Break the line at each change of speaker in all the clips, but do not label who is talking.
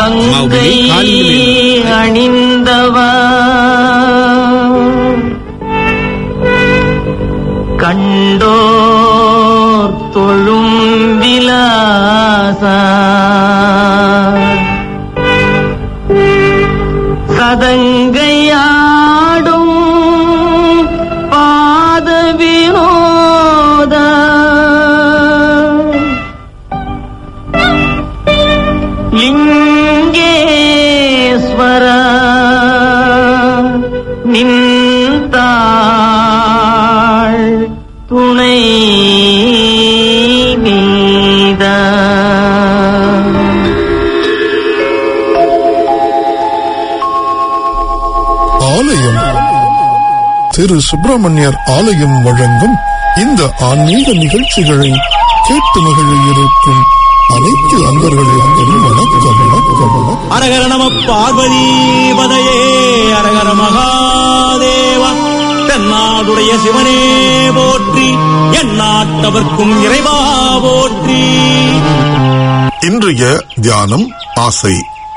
கங்கை அணிந்தவா கண்டோர் தொழும் விலாசா சதங்கையாடும் பாத வினோத லிங்கேஸ்வர நின்றாள் துணை நீதா
ஆலயம் திரு சுப்பிரமணியர் ஆலயம் வழங்கும் இந்த ஆன்மீக நிகழ்ச்சிகளை கேட்டு மகிழ இருக்கும் அனைத்து அன்பர்களுக்கும் வணக்கம் வணக்கம் வணக்கம்
அரகர நம பார்வதி பதையே அரகர மகாதேவா தென்னாடுடைய சிவனே போற்றி எந்நாட்டவர்க்கும் இறைவா போற்றி
இன்றைய தியானம் ஆசை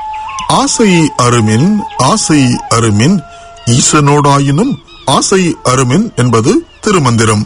ஆசை அருமின் ஆசை அருமின் ஈசனோடாயினும் ஆசை அருமின் என்பது திருமந்திரம்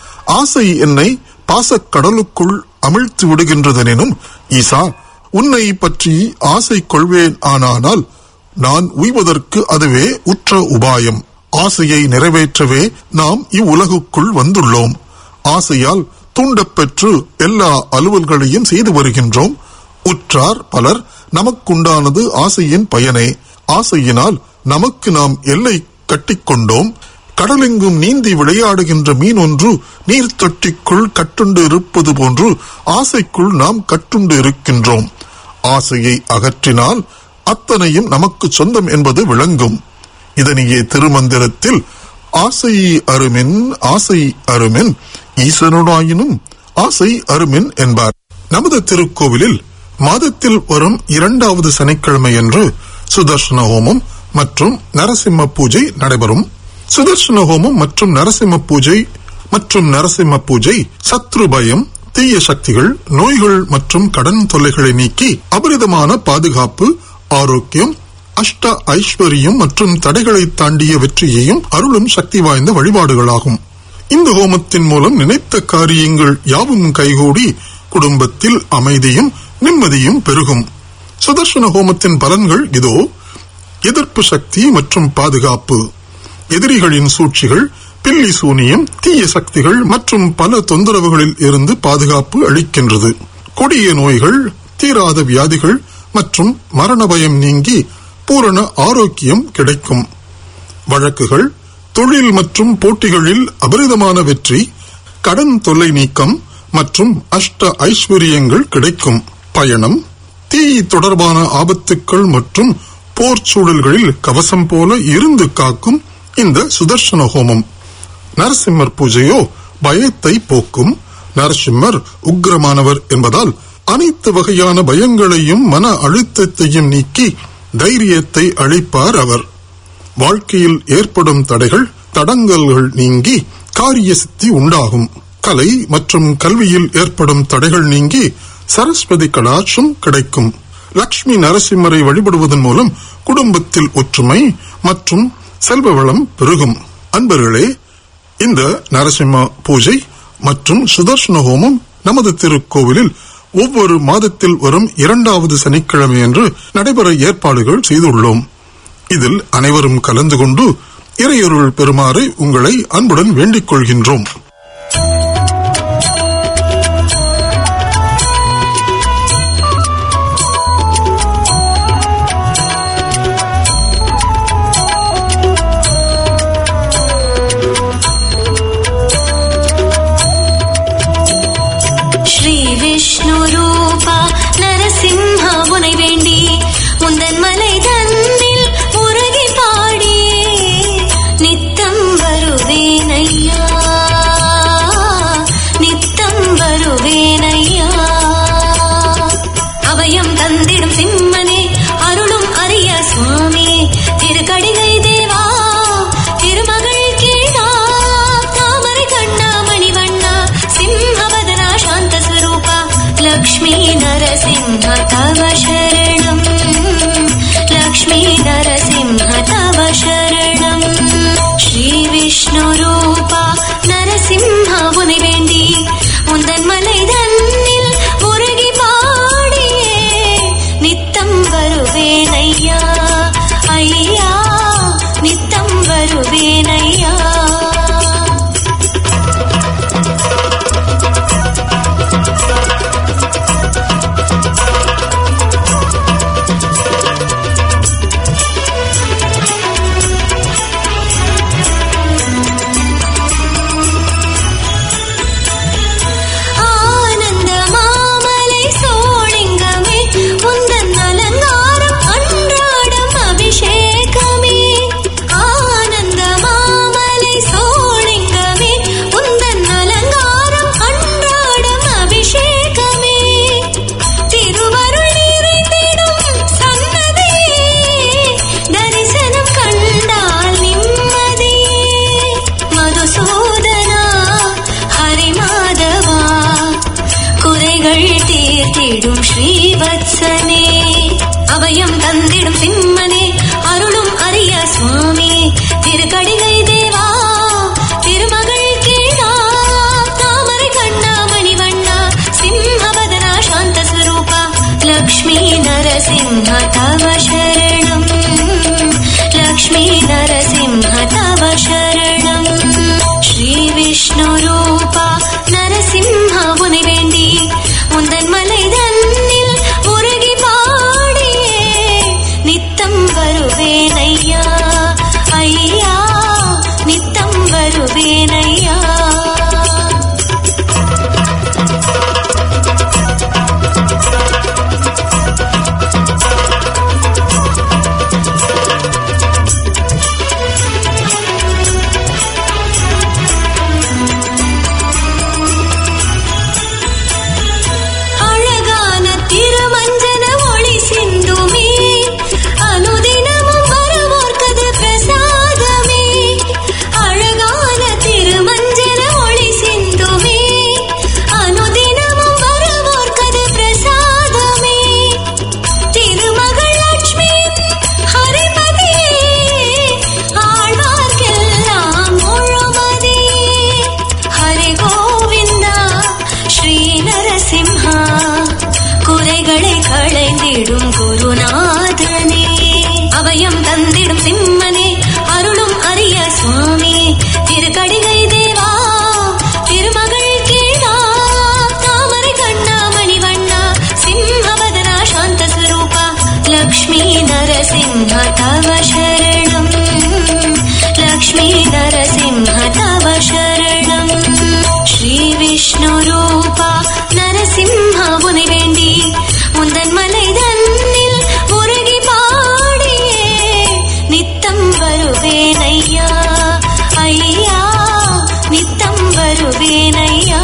ஆசை என்னை பாசக்கடலுக்குள் அமிழ்த்து விடுகின்றதெனினும் ஈசா உன்னை பற்றி ஆசை கொள்வேன் ஆனானால் நான் உய்வதற்கு அதுவே உற்ற உபாயம் ஆசையை நிறைவேற்றவே நாம் இவ்வுலகுக்குள் வந்துள்ளோம் ஆசையால் தூண்டப்பெற்று எல்லா அலுவல்களையும் செய்து வருகின்றோம் உற்றார் பலர் நமக்குண்டானது ஆசையின் பயனே ஆசையினால் நமக்கு நாம் எல்லை கட்டிக்கொண்டோம் கடலெங்கும் நீந்தி விளையாடுகின்ற மீன் ஒன்று நீர் தொட்டிக்குள் கட்டுண்டு இருப்பது போன்று ஆசைக்குள் நாம் கட்டுண்டு இருக்கின்றோம் ஆசையை அகற்றினால் அத்தனையும் நமக்கு சொந்தம் என்பது விளங்கும் இதனையே திருமந்திரத்தில் ஆசை அருமின் ஆசை அருமின் ஈசனுடாயினும் ஆசை அருமின் என்பார் நமது திருக்கோவிலில் மாதத்தில் வரும் இரண்டாவது சனிக்கிழமையன்று சுதர்சன ஹோமம் மற்றும் நரசிம்ம பூஜை நடைபெறும் சுதர்சன ஹோமம் மற்றும் நரசிம்ம பூஜை மற்றும் நரசிம்ம பூஜை சத்ரு பயம் தீய சக்திகள் நோய்கள் மற்றும் கடன் தொல்லைகளை நீக்கி அபரிதமான பாதுகாப்பு ஆரோக்கியம் அஷ்ட ஐஸ்வர்யம் மற்றும் தடைகளை தாண்டிய வெற்றியையும் அருளும் சக்தி வாய்ந்த வழிபாடுகளாகும் இந்த ஹோமத்தின் மூலம் நினைத்த காரியங்கள் யாவும் கைகூடி குடும்பத்தில் அமைதியும் நிம்மதியும் பெருகும் சுதர்சன ஹோமத்தின் பலன்கள் இதோ எதிர்ப்பு சக்தி மற்றும் பாதுகாப்பு எதிரிகளின் சூழ்ச்சிகள் பில்லி சூனியம் தீய சக்திகள் மற்றும் பல தொந்தரவுகளில் இருந்து பாதுகாப்பு அளிக்கின்றது கொடிய நோய்கள் தீராத வியாதிகள் மற்றும் மரண பயம் நீங்கி பூரண ஆரோக்கியம் கிடைக்கும் வழக்குகள் தொழில் மற்றும் போட்டிகளில் அபரிதமான வெற்றி கடன் தொல்லை நீக்கம் மற்றும் அஷ்ட ஐஸ்வர்யங்கள் கிடைக்கும் பயணம் தீ தொடர்பான ஆபத்துக்கள் மற்றும் போர் சூழல்களில் கவசம் போல இருந்து காக்கும் இந்த சுதர்சன ஹோமம் நரசிம்மர் பூஜையோ பயத்தை போக்கும் நரசிம்மர் உக்கிரமானவர் என்பதால் அனைத்து வகையான பயங்களையும் மன அழுத்தத்தையும் நீக்கி தைரியத்தை அளிப்பார் அவர் வாழ்க்கையில் ஏற்படும் தடைகள் தடங்கல்கள் நீங்கி காரிய சித்தி உண்டாகும் கலை மற்றும் கல்வியில் ஏற்படும் தடைகள் நீங்கி சரஸ்வதி கடாட்சம் கிடைக்கும் லக்ஷ்மி நரசிம்மரை வழிபடுவதன் மூலம் குடும்பத்தில் ஒற்றுமை மற்றும் செல்வ வளம் பெருகும் அன்பர்களே இந்த நரசிம்ம பூஜை மற்றும் சுதர்சன ஹோமம் நமது திருக்கோவிலில் ஒவ்வொரு மாதத்தில் வரும் இரண்டாவது சனிக்கிழமையன்று நடைபெற ஏற்பாடுகள் செய்துள்ளோம் இதில் அனைவரும் கலந்து கொண்டு இறையொருள் பெறுமாறு உங்களை அன்புடன் வேண்டிக் கொள்கின்றோம்
ஸ்ரீ விஷ்ணு ரூபா நரசிம்ஹ உனை வேண்டி முந்தன் மலை தன்னில் முருகி பாடியே நித்தம் வருவேனையா அபயம் தந்திடும் சிம்மனே அருளும் அரிய சுவாமி திருக்கடிகை தேவா திருமகள் கீழா தாமரை கண்ணா மணிவண்ணா சிம்மபதனா சாந்த ஸ்வரூபா லக்ஷ்மீ நரசிம்ஹ தவ சரணம் லக்ஷ்மீ நரசிம்ஹ தவ சரணம் ஸ்ரீ விஷ்ணு ரூபா நரசிம்ஹ உனை வேண்டி உந்தன் மலை தன்னில் உருகி பாடியே நித்தம் வருவேன் ஐயா ஐயா நித்தம் வருவேன் ஐயா அழகான திருமஞ்சன ஒளி சிந்துமே அனுதினமும் வருவோர்க்கது பிரசாதமே அழகான திருமஞ்சன ஒளி சிந்துமே அனுதினமும் வருவோர்க்கது பிரசாதமே திருமகள் லட்சுமி ஹரிபதியே ஆழ்வார்க்கெல்லாம் முழுமதியே ஹரி கோவிந்தா ஸ்ரீ நரசிம்ஹா குறைகளை களைந்திடும் குருநாதனே அபயம் தந்திடும் சிம்மனே அருளும் அரிய சுவாமி திருக்கடிகை தேவா திருமகள் கீழா தாமரை கண்ணா மணிவண்ணா சிம்மபதனா சாந்த ஸ்வரூபா லக்ஷ்மீ நரசிம்ஹ தவ சரணம் லக்ஷ்மீ நரசிம்ஹ தவ சரணம் ஸ்ரீ விஷ்ணு ரூபா நரசிம்ஹ உனை வேண்டி உந்தன் மலை தன்னில் உருகி பாடியே நித்தம் வருவேன் ஐயா ஐயா நித்தம் வருவேன் ஐயா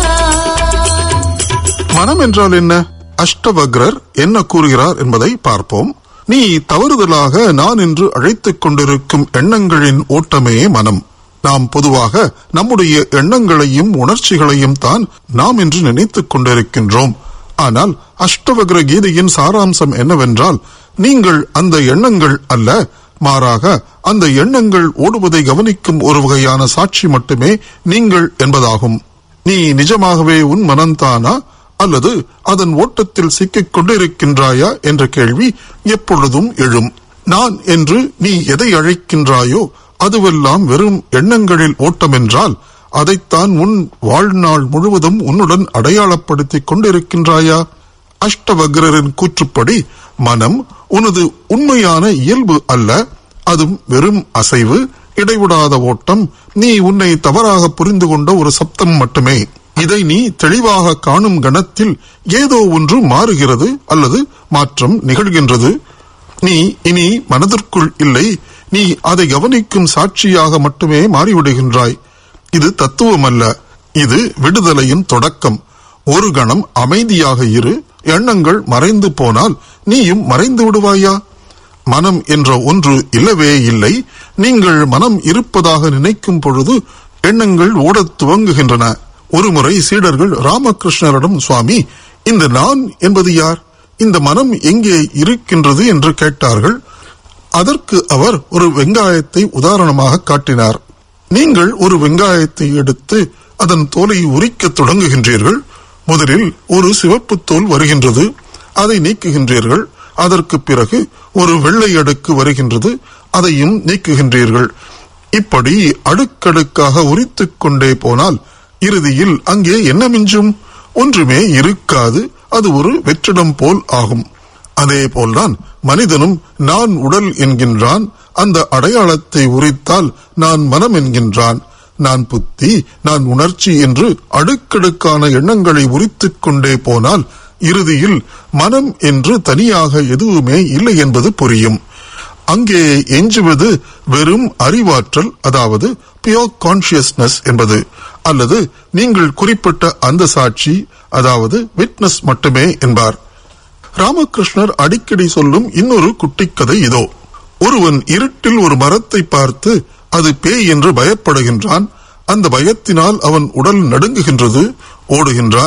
மனம் என்றால் என்ன அஷ்டவக்ரர் என்ன கூறுகிறார் என்பதை பார்ப்போம் நீ தவறுதலாக நான் என்று அழைத்துக் கொண்டிருக்கும் எண்ணங்களின் ஓட்டமே மனம் நாம் பொதுவாக நம்முடைய எண்ணங்களையும் உணர்ச்சிகளையும் தான் நாம் என்று நினைத்துக் கொண்டிருக்கின்றோம் ஆனால் அஷ்டவக்ர கீதையின் சாராம்சம் என்னவென்றால் நீங்கள் அந்த எண்ணங்கள் அல்ல மாறாக அந்த எண்ணங்கள் ஓடுவதை கவனிக்கும் ஒரு வகையான சாட்சி மட்டுமே நீங்கள் என்பதாகும் நீ நிஜமாகவே உன் மனம்தானா அல்லது அதன் ஓட்டத்தில் சிக்கிக் கொண்டிருக்கின்றாயா என்ற கேள்வி எப்பொழுதும் எழும் நான் என்று நீ எதை அழைக்கின்றாயோ அதுவெல்லாம் வெறும் எண்ணங்களில் ஓட்டம் என்றால் அதைத்தான் உன் வாழ்நாள் முழுவதும் உன்னுடன் அடையாளப்படுத்திக் கொண்டிருக்கின்றாயா அஷ்டவக்ரரின் கூற்றுப்படி மனம் உனது உண்மையான இயல்பு அல்ல அதுவும் வெறும் அசைவு இடைவிடாத ஓட்டம் நீ உன்னை தவறாக புரிந்து கொண்ட ஒரு சப்தம் மட்டுமே இதை நீ தெளிவாக காணும் கணத்தில் ஏதோ ஒன்று மாறுகிறது அல்லது மாற்றம் நிகழ்கின்றது நீ இனி மனதிற்குள் இல்லை நீ அதை கவனிக்கும் சாட்சியாக மட்டுமே மாறிவிடுகின்றாய் இது தத்துவம் அல்ல இது விடுதலையின் தொடக்கம் ஒரு கணம் அமைதியாக இரு எண்ணங்கள் மறைந்து போனால் நீயும் மறைந்து விடுவாயா மனம் என்ற ஒன்று இல்லவே இல்லை நீங்கள் மனம் இருப்பதாக நினைக்கும் பொழுது எண்ணங்கள் ஓடத் துவங்குகின்றன ஒருமுறை சீடர்கள் ராமகிருஷ்ணரிடம் சுவாமி இந்த நான் என்பது யார் இந்த மனம் எங்கே இருக்கின்றது என்று கேட்டார்கள் அதற்கு அவர் ஒரு வெங்காயத்தை உதாரணமாக காட்டினார் நீங்கள் ஒரு வெங்காயத்தை எடுத்து அதன் தோலை உரிக்கத் தொடங்குகின்றீர்கள் முதலில் ஒரு சிவப்பு தோல் வருகின்றது அதை நீக்குகின்றீர்கள் அதற்கு பிறகு ஒரு வெள்ளை அடுக்கு வருகின்றது அதையும் நீக்குகின்றீர்கள் இப்படி அடுக்கடுக்காக உரித்துக் கொண்டே போனால் இறுதியில் அங்கே என்ன மிஞ்சும் ஒன்றுமே இருக்காது அது ஒரு வெற்றிடம் போல் ஆகும் அதே போல்தான் மனிதனும் நான் உடல் என்கின்றான் அந்த அடையாளத்தை உரித்தால் நான் மனம் என்கின்றான் நான் புத்தி நான் உணர்ச்சி என்று அடுக்கடுக்கான எண்ணங்களை உரித்துக் கொண்டே போனால் இறுதியில் மனம் என்று தனியாக எதுவுமே இல்லை என்பது புரியும் அங்கே எஞ்சுவது வெறும் அறிவாற்றல் அதாவது பியோர் கான்சியஸ்னஸ் என்பது அல்லது நீங்கள் குறிப்பிட்ட அந்த சாட்சி அதாவது விட்னஸ் மட்டுமே என்பார் ராமகிருஷ்ணர் அடிக்கடி சொல்லும் இன்னொரு குட்டிக்கதை இதோ ஒருவன் இருட்டில் ஒரு மரத்தை பார்த்து அது பேய் என்று பயப்படுகின்றான் அந்த பயத்தினால் அவன் உடல் நடுங்குகின்றது ஓடுகின்றான்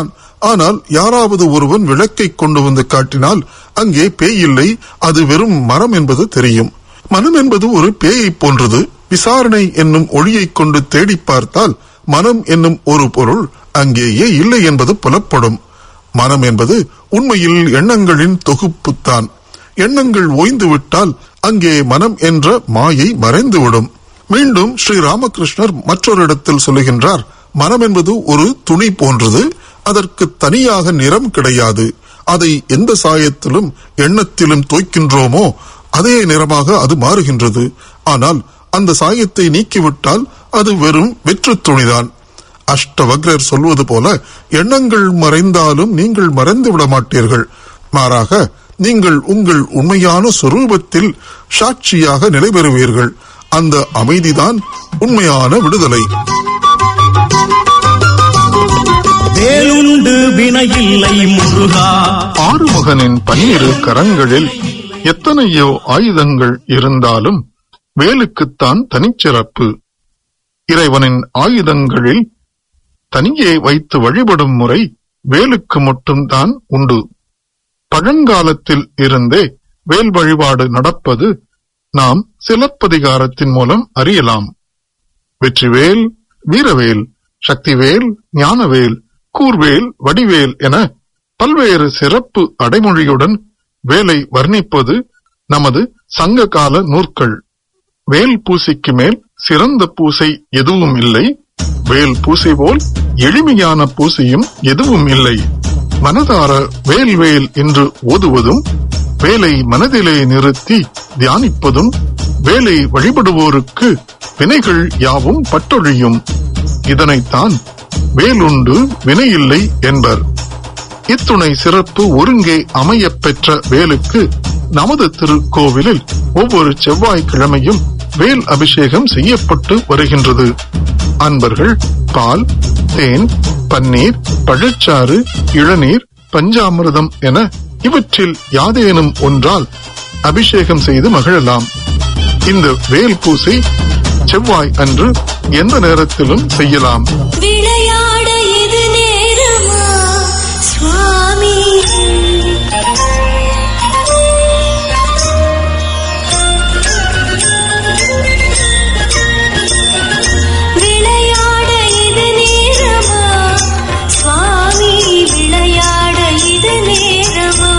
ஆனால் யாராவது ஒருவன் விளக்கை கொண்டு வந்து காட்டினால் அங்கே பேய் இல்லை அது வெறும் மரம் என்பது தெரியும் மனம் என்பது ஒரு பேயை போன்றது விசாரணை என்னும் ஒளியைக் கொண்டு தேடி பார்த்தால் மனம் என்னும் ஒரு பொருள் அங்கேயே இல்லை என்பது புலப்படும் மனம் என்பது உண்மையில் எண்ணங்களின் தொகுப்புத்தான் எண்ணங்கள் ஓய்ந்துவிட்டால் அங்கே மனம் என்ற மாயை மறைந்துவிடும் மீண்டும் ஸ்ரீ ராமகிருஷ்ணர் மற்றொரு இடத்தில் சொல்லுகின்றார் மனம் என்பது ஒரு துணி போன்றது அதற்கு தனியாக நிறம் கிடையாது அதை எந்த சாயத்திலும் எண்ணத்திலும் தோய்க்கின்றோமோ அதே நிறமாக அது மாறுகின்றது ஆனால் அந்த சாயத்தை நீக்கிவிட்டால் அது வெறும் வெற்று துணிதான் அஷ்டவக்ரர் சொல்வது போல எண்ணங்கள் மறைந்தாலும் நீங்கள் மறைந்து விட மாட்டீர்கள் மாறாக நீங்கள் உங்கள் உண்மையான சொரூபத்தில் சாட்சியாக நிலைபெறுவீர்கள் அந்த அமைதிதான் உண்மையான விடுதலை
வேலுண்டு வினையில்லை முருகா
ஆறுமுகனின் பன்னிரு கரங்களில் எத்தனையோ ஆயுதங்கள் இருந்தாலும் வேலுக்குத்தான் தனிச்சிறப்பு இறைவனின் ஆயுதங்களில் தனியே வைத்து வழிபடும் முறை வேலுக்கு மட்டும்தான் உண்டு பழங்காலத்தில் இருந்தே வேல் வழிபாடு நடப்பது நாம் சிலப்பதிகாரத்தின் மூலம் அறியலாம் வெற்றிவேல் வீரவேல் சக்திவேல் ஞானவேல் கூர்வேல் வடிவேல் என பல்வேறு சிறப்பு அடைமொழியுடன் வேலை வர்ணிப்பது நமது சங்ககால நூற்கள் வேல் பூசைக்கு மேல் சிறந்த பூசை எதுவும் இல்லை வேல் பூசை போல் எளிமையான பூசையும் எதுவும் இல்லை மனதார வேல் வேல் என்று ஓதுவதும் வேலை மனதிலே நிறுத்தி தியானிப்பதும் வேலை வழிபடுவோருக்கு வினைகள் யாவும் பட்டொழியும் இதனைத்தான் வேலுண்டு வினையில்லை என்பர் இத்துணை சிறப்பு ஒருங்கே அமையப் பெற்ற வேலுக்கு நமது திருக்கோவிலில் ஒவ்வொரு செவ்வாய்க்கிழமையும் வேல் அபிஷேகம் செய்யப்பட்டு வருகின்றது அன்பர்கள் பால் தேன் பன்னீர் பழச்சாறு இளநீர் பஞ்சாமிர்தம் என இவற்றில் யாதேனும் ஒன்றால் அபிஷேகம் செய்து மகிழலாம் இந்த வேல் பூசை செவ்வாய் அன்று எந்த நேரத்திலும் செய்யலாம்
விளையாட இது நேரமா சுவாமி விளையாட இது நேரமா சுவாமி விளையாட இது நேரமா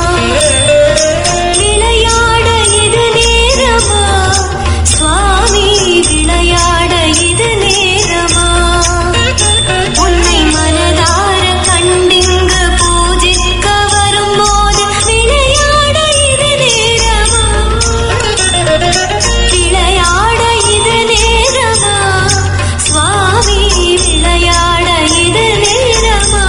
விளையாட இது நேரமா சுவாமி விளையாட இது நேரமா உன்னை மனதார கண்டிங்கு பூஜிக்க வரும்போது விளையாட இது நேரமா விளையாட இது நேரமா சுவாமி விளையாட இது நேரமா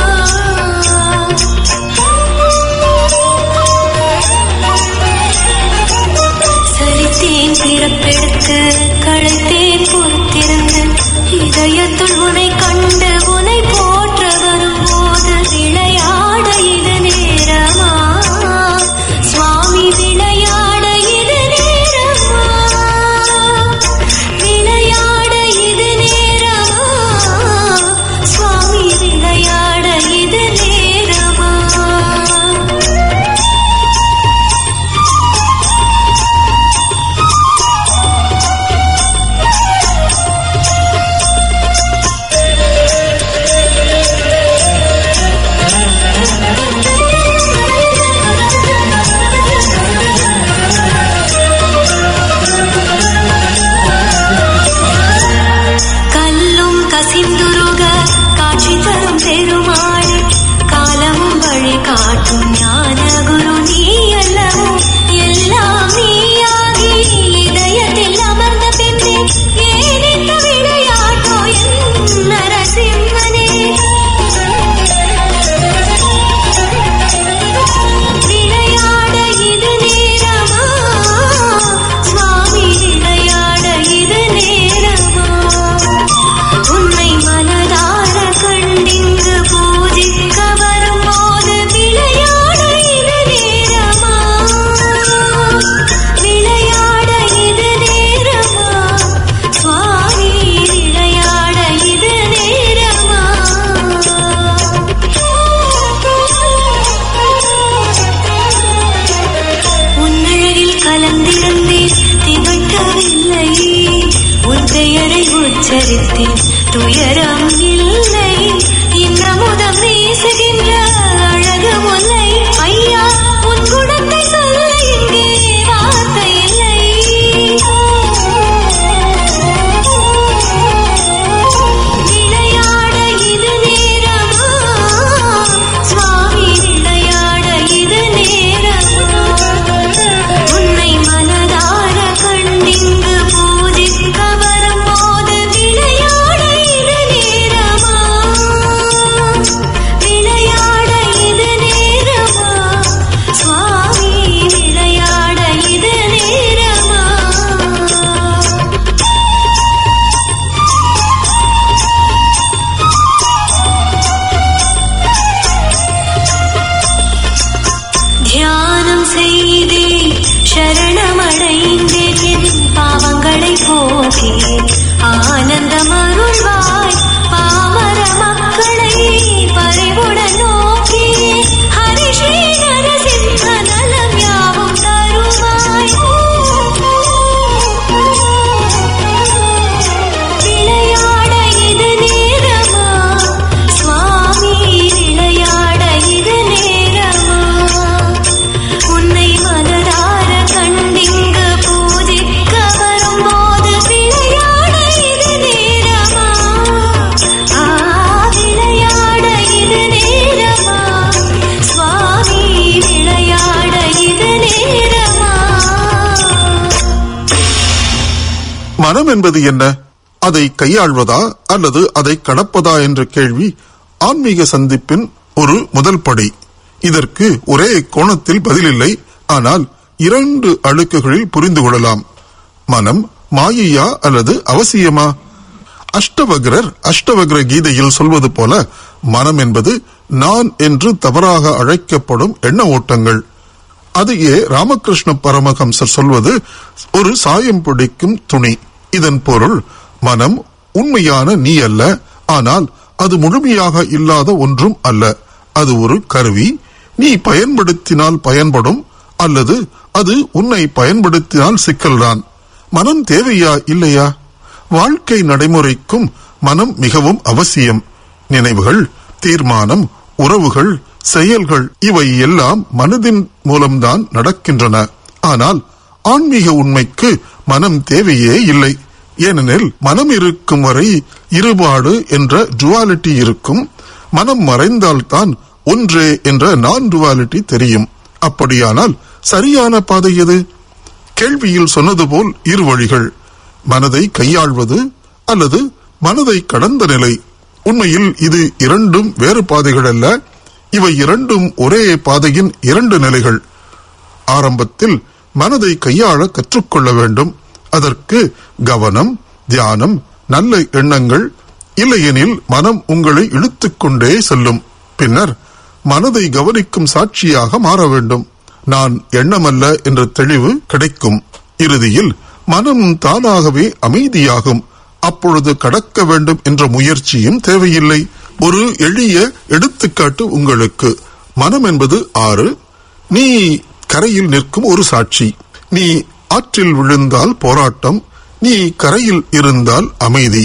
சரித்தேன் பிறப்பெடுத்து களைத்தேன் பொறுத்திருந்து இதயத்துள் உனை கண்டு உனை போற்ற வரும்போது விளையாட இது நேரமா சுவாமி விளையாட இது நேரமா விளையாட இது நேரமா சுவாமி விளையாட இது நேரமா துயரம் இல்லை இன்றமுதம் வீசுகின்ற அழகு முல்லை ஐயா உன் குணத்தை சொல்ல இங்கே வார்த்தை இல்லை விளையாட இது நேரமா சுவாமி விளையாட இது நேரமா உன்னை மனதார கண்டிங்கு பூஜிக்க வரும்போது விளையாட இது நேரமா விளையாட இது நேரமா சுவாமி விளையாட இது நேரமா தியானம் செய்தே சரணமடைந்தேன் என் பாவங்களை போக்கி ஆனந்தம் அருள்வாய் பாமர மக்களை பறிவுடன் நோக்கி ஹரிஷி நரசிம்ம நலம் யாவும் தருவாய் விளையாட இது நேரமா சுவாமி விளையாட இது நேரமா உன்னை மனதார கண்டிங்கு பூஜிக்க வரும்போது விளையாட இது நேரமா ஆ விளையாட இது நேரமா சுவாமி விளையாட இது நேரமா
மனம் என்பது என்ன அதை கையாள்வதா அல்லது அதை கடப்பதா என்ற கேள்வி ஆன்மீக சந்திப்பின் ஒரு முதல் படி இதற்கு ஒரே கோணத்தில் பதிலில்லை ஆனால் இரண்டு அழுக்குகளில் புரிந்து கொள்ளலாம் மனம் மாயையா அல்லது அவசியமா அஷ்டவக்ரர் அஷ்டவக்ர கீதையில் சொல்வது போல மனம் என்பது நான் என்று தவறாக அழைக்கப்படும் எண்ண ஓட்டங்கள் அதையே ராமகிருஷ்ண பரமஹம்சர் சொல்வது ஒரு சாயம் பிடிக்கும் துணி இதன் பொருள் மனம் உண்மையான நீ அல்ல ஆனால் அது முழுமையாக இல்லாத ஒன்றும் அல்ல அது ஒரு கருவி நீ பயன்படுத்தினால் பயன்படும் அல்லது அது உன்னை பயன்படுத்தினால் சிக்கல்தான் மனம் தேவையா இல்லையா வாழ்க்கை நடைமுறைக்கும் மனம் மிகவும் அவசியம் நினைவுகள் தீர்மானம் உறவுகள் செயல்கள் இவை எல்லாம் மனதின் மூலம்தான் நடக்கின்றன ஆனால் ஆன்மீக உண்மைக்கு மனம் தேவையே இல்லை ஏனெனில் மனம் இருக்கும் வரை இருபாடு என்ற டுவாலிட்டி இருக்கும் மனம் மறைந்தால்தான் ஒன்றே என்ற நான் டுவாலிட்டி தெரியும் அப்படியானால் சரியான பாதை எது கேள்வியில் சொன்னது போல் இரு வழிகள் மனதை கையாள்வது அல்லது மனதை கடந்த நிலை உண்மையில் இது இரண்டும் வேறு பாதைகள் அல்ல இவை இரண்டும் ஒரே பாதையின் இரண்டு நிலைகள் ஆரம்பத்தில் மனதை கையாள கற்றுக்கொள்ள வேண்டும் அதற்கு கவனம் தியானம் நல்ல எண்ணங்கள் இல்லையெனில் மனம் உங்களை இழுத்துக்கொண்டே செல்லும் பின்னர் மனதை கவனிக்கும் சாட்சியாக மாற வேண்டும் நான் எண்ணமல்ல என்ற தெளிவு கிடைக்கும் இறுதியில் மனம் தானாகவே அமைதியாகும் அப்பொழுது கடக்க வேண்டும் என்ற முயற்சியும் தேவையில்லை ஒரு எளிய எடுத்துக்காட்டு உங்களுக்கு மனம் என்பது ஆறு நீ கரையில் நிற்கும் ஒரு சாட்சி நீ ஆற்றில் விழுந்தால் போராட்டம் நீ கரையில் இருந்தால் அமைதி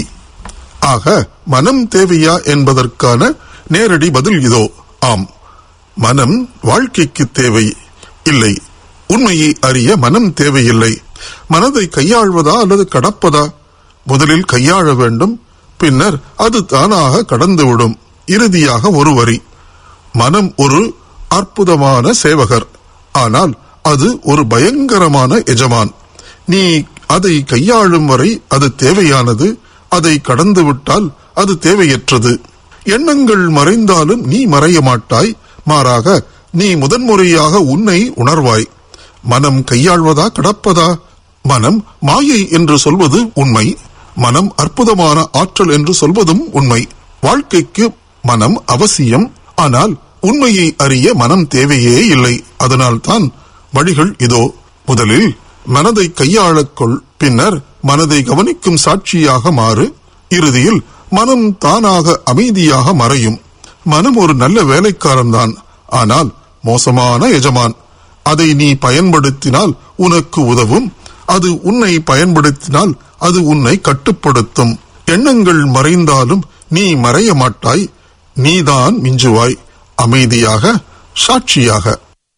ஆக மனம் தேவையா என்பதற்கான நேரடி பதில் இதோ ஆம் மனம் வாழ்க்கைக்கு தேவை இல்லை உண்மையை அறிய மனம் தேவையில்லை மனதை கையாள்வதா அல்லது கடப்பதா முதலில் கையாள வேண்டும் பின்னர் அது தானாக கடந்துவிடும் இறுதியாக ஒரு வரி மனம் ஒரு அற்புதமான சேவகர் ஆனால் அது ஒரு பயங்கரமான எஜமான் நீ அதை கையாளும் வரை அது தேவையானது அதை கடந்துவிட்டால் அது தேவையற்றது எண்ணங்கள் மறைந்தாலும் நீ மறைய மாட்டாய் மாறாக நீ முதன்முறையாக உன்னை உணர்வாய் மனம் கையாள்வதா கடப்பதா மனம் மாயை என்று சொல்வது உண்மை மனம் அற்புதமான ஆற்றல் என்று சொல்வதும் உண்மை வாழ்க்கைக்கு மனம் அவசியம் ஆனால் உண்மையை அறிய மனம் தேவையே இல்லை அதனால்தான் வழிகள் இதோ முதலில் மனதை கையாளக்கொள் பின்னர் மனதை கவனிக்கும் சாட்சியாக மாறு இறுதியில் மனம் தானாக அமைதியாக மறையும் மனம் ஒரு நல்ல வேலைக்காரன்தான் ஆனால் மோசமான எஜமான் அதை நீ பயன்படுத்தினால் உனக்கு உதவும் அது உன்னை பயன்படுத்தினால் அது உன்னை கட்டுப்படுத்தும் எண்ணங்கள் மறைந்தாலும் நீ மறைய மாட்டாய் நீதான் மிஞ்சுவாய் அமைதியாக சாட்சியாக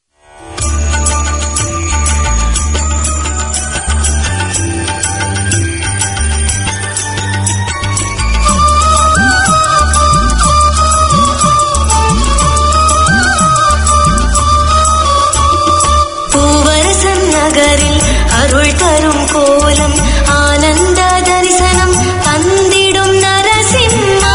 பூவரசன் நகரில் அருள் தரும் கோலம் ஆனந்த தரிசனம் தந்திடும் நரசிம்மா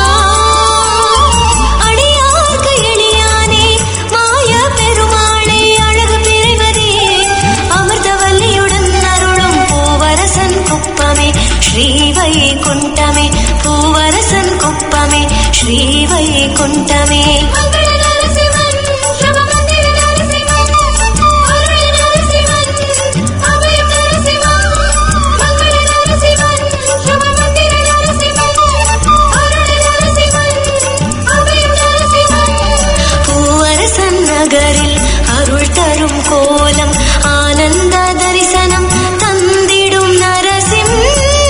அடியார்க்கு எளியானே மாய பெருமாளை அழகு பிரிவதே அமிர்தவல்லியுடன் அருளும் பூவரசன் குப்பமே ஸ்ரீவை குண்டமே பூவரசன் குப்பமே ஸ்ரீவை குண்டமே மங்கள நரசிம்மன் சிவமந்திர நரசிம்மன் அருள் நரசிம்மன் அபயம் நரசிம்மன் மங்கள நரசிம்மன் சிவமந்திர நரசிம்மன் அருள் நரசிம்மன் அபயம் நரசிம்மன் பூவரசன் நகரில் அருள் தரும் கோலம் ஆனந்த தரிசனம் தந்திடும் நரசிம்மா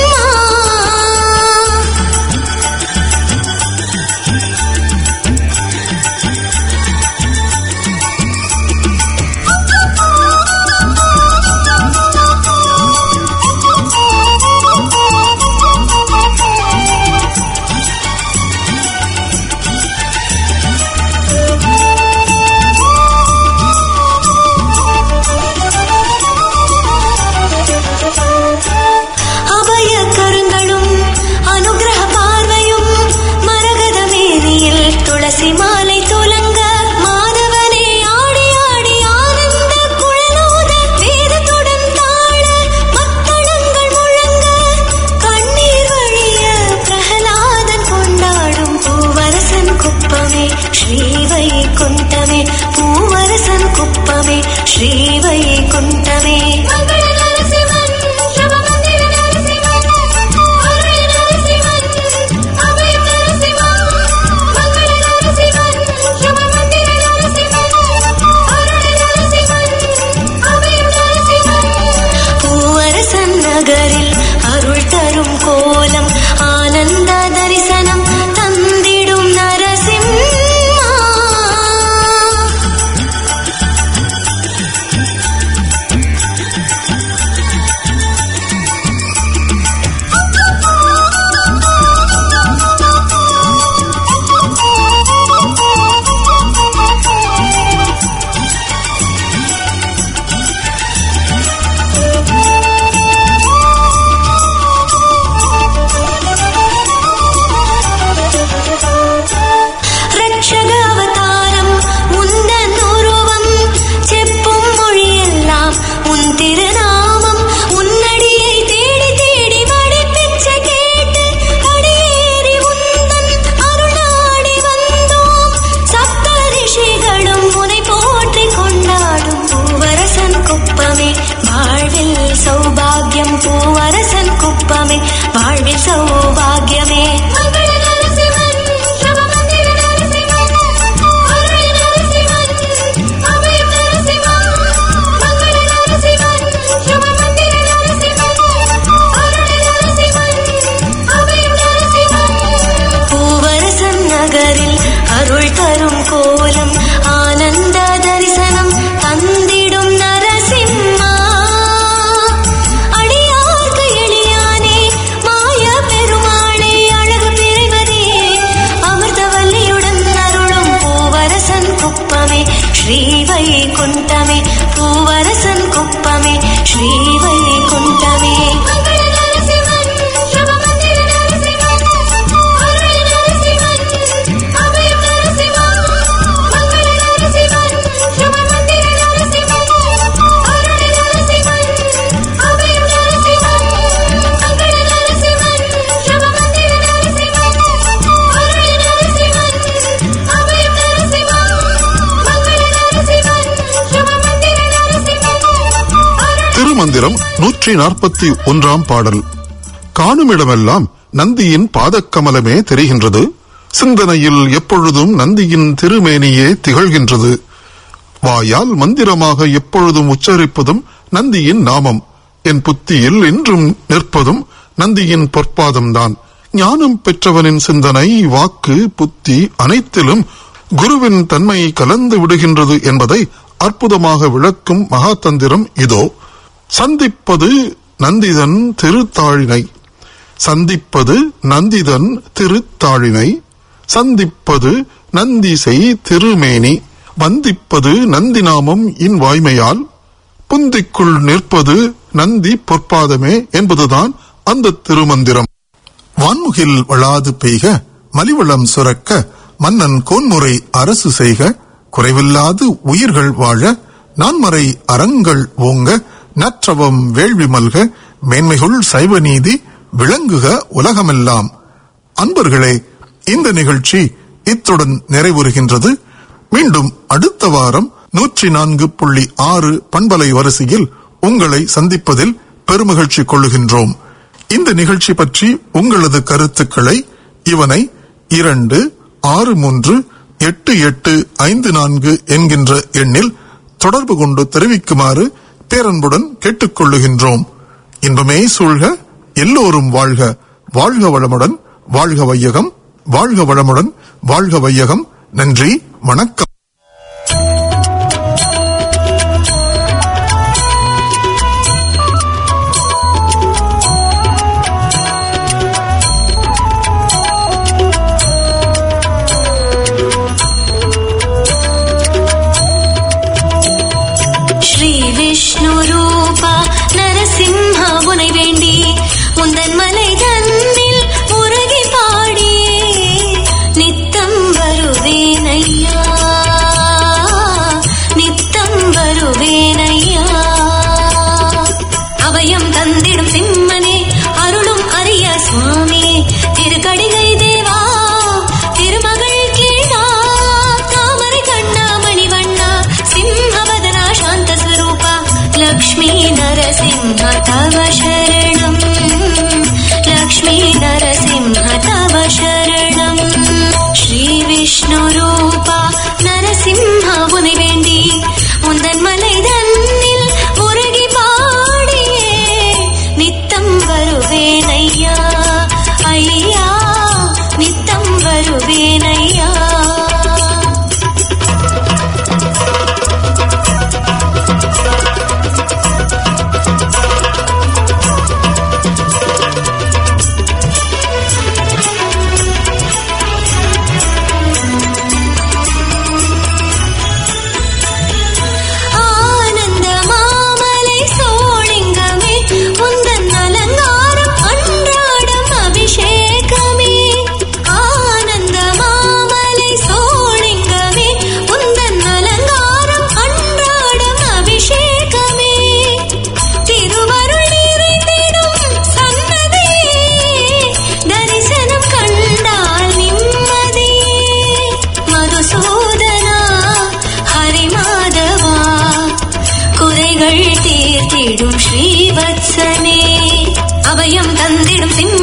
அபய கருங்களும் அனுகிரக பார்வையும் மரகத மேனியில் துளசி மாலை துலங்க மாதவனே ஆடி ஆடி ஆனந்த குழலோத வேதத்துடன் தாழ மத்தளங்கள் முழங்க கண்ணீர் வழிய பிரகலாதன் கொண்டாடும் பூவரசன் குப்பமே ஸ்ரீவை குண்டமே பூவரசன் குப்பமே ஸ்ரீவை குண்டமே மங்கள நரசிம்மன் சிவமந்திர நரசிம்மன் அருள் நரசிம்மன் அபயம் நரசிம்மன் மங்கள நரசிம்மன் சிவமந்திர நரசிம்மன் அருள் நரசிம்மன் அபயம் நரசிம்மன் பூவரசன் நகரில் அருள் தரும் கோலம் ஆனந்த தரிசனம் தந்திடும் நரசிம்மா ரட்சக அவதாரம் உந்தன் உருவம் செப்பும் மொழியெல்லாம் உன் திருநாமம் உன்னடியை தேடி தேடி வடிப்பிச்ச கேட்டு அடியேறி உந்தன் அருளாடி வந்தோம் சப்த ரிஷிகளும் உனை போற்றி கொண்டாடும் பூவரசன் குப்பமே வாழ்வில் சௌபாகியம் பூவரசன் குப்பமே வாழ்வில் சௌபாகியமே மங்கள நரசிம்மன் சிவமந்திர நரசிம்மன் அருள் நரசிம்மன் அபயம் நரசிம்மன் மங்கள நரசிம்மன் சிவமந்திர நரசிம்மன் அருள் நரசிம்மன் அபயம் நரசிம்மன் பூவரசன் நகரில் அருள் தரும் கோலம் ஆனந்த தரிசனம் தந்திடும் நரசிம்மா அடியார்க்கு எளியானே மாய பெருமாளே அழகு பிரிவதே அமிர்தவல்லியுடன் அருளும் பூவரசன் குப்பமே ஸ்ரீவை குண்டமே பூவரசன் குப்பமே ஸ்ரீவை குண்டமே மங்கள நரசிம்மன் சிவமந்திர நரசிம்மன் அருள் நரசிம்மன் அபயம் நரசிம்மன் மங்கள நரசிம்மன் சிவமந்திர நரசிம்மன் அருள் நரசிம்மன் அபயம் நரசிம்மன் மங்கள நரசிம்மன் சிவமந்திர நரசிம்மன் அருள் நரசிம்மன் அபயம் நரசிம்மன் மங்கள நரசிம்மன் சிவமந்திர நரசிம்மன் அருள்
திருமந்திரம் நூற்றி நாற்பத்தி ஒன்றாம் பாடல் காணுமிடமெல்லாம் நந்தியின் பாதக்கமலமே தெரிகின்றது சிந்தனையில் எப்பொழுதும் நந்தியின் திருமேனியே திகழ்கின்றது வாயால் மந்திரமாக எப்பொழுதும் உச்சரிப்பதும் நந்தியின் நாமம் என் புத்தியில் என்றும் நிற்பதும் நந்தியின் பொற்பாதம்தான் ஞானம் பெற்றவனின் சிந்தனை வாக்கு புத்தி அனைத்திலும் குருவின் தன்மை கலந்து விடுகின்றது என்பதை அற்புதமாக விளக்கும் மகாதந்திரம் இதோ சந்திப்பது நந்திதன் திருத்தாழினை சந்திப்பது நந்திதன் திருத்தாழினை சந்திப்பது நந்திசை திருமேனி வந்திப்பது நந்தி நாமம் இன் வாய்மையால் புந்திக்குள் நிற்பது நந்தி பொற்பாதமே என்பதுதான் அந்த திருமந்திரம் வான்முகில் வளாது பெய்க மலிவளம் சுரக்க மன்னன் கோன்முறை அரசு செய்க குறைவில்லாது உயிர்கள் வாழ நான்மறை அறங்கள் ஓங்க நற்றவம் வேள்வி மல்க மேன்மைகுள் சைவ நீதி விளங்குக உலகமெல்லாம் அன்பர்களே இந்த நிகழ்ச்சி இத்துடன் நிறைவுறுகின்றது மீண்டும் அடுத்த வாரம் நூற்றி நான்கு புள்ளி ஆறு பண்பலை வரிசையில் உங்களை சந்திப்பதில் பெருமகிழ்ச்சி கொள்ளுகின்றோம் இந்த நிகழ்ச்சி பற்றி உங்களது கருத்துக்களை இவனை இரண்டு ஆறு மூன்று எட்டு எட்டு ஐந்து நான்கு என்கின்ற எண்ணில் தொடர்பு கொண்டு தெரிவிக்குமாறு பேரன்புடன் கேட்டுக்கொள்ளுகின்றோம் இன்பமே சூழ்க எல்லோரும் வாழ்க வாழ்க வளமுடன் வாழ்க வையகம் வாழ்க வளமுடன் வாழ்க வையகம் நன்றி வணக்கம்
ஸ்ரீ விஷ்ணு ரூபா நரசிம்ஹ உனை வேண்டி உந்தன் மலை தன்னில் முருகி பாடி நித்தம் வருவேனையா நித்தம் வருவேனையா அபயம் தந்திடும் சிம்மனே அருளும் அரிய சுவாமி திருக்கடிகை தேவா திருமகள் கீழா தாமரை கண்ணா மணிவண்ணா சிம்மவதனா சாந்த ஸ்வரூபா லக்ஷ்மீ நரசிம்ஹ தவ சரணம் லக்ஷ்மீ நரசிம்ஹ தவ சரணம் ஸ்ரீ விஷ்ணு ரூபா நரசிம்ஹ உனை வேண்டி உந்தன் மலை தன்னில் முருகி பாடியே நித்தம் வருவேனையா ஐயா நித்தம் வருவேனையா ஆனந்த மாமலை சோழிங்கமே உந்தன் அலங்காரம் அன்றாடம் அபிஷேகமே ஆனந்த மாமலை சோழிங்கமே உந்தன் அலங்காரம் அன்றாடம் அபிஷேகமே திருவருள் நிறைந்திடும் சன்னதியே தரிசனம் கண்டால் நிம்மதியே மதுசூதனா ஹரிமாதவா குறைகள் தீர்த்திடும் ஸ்ரீவத்சனே அபயம் தந்திடும் சிம்ம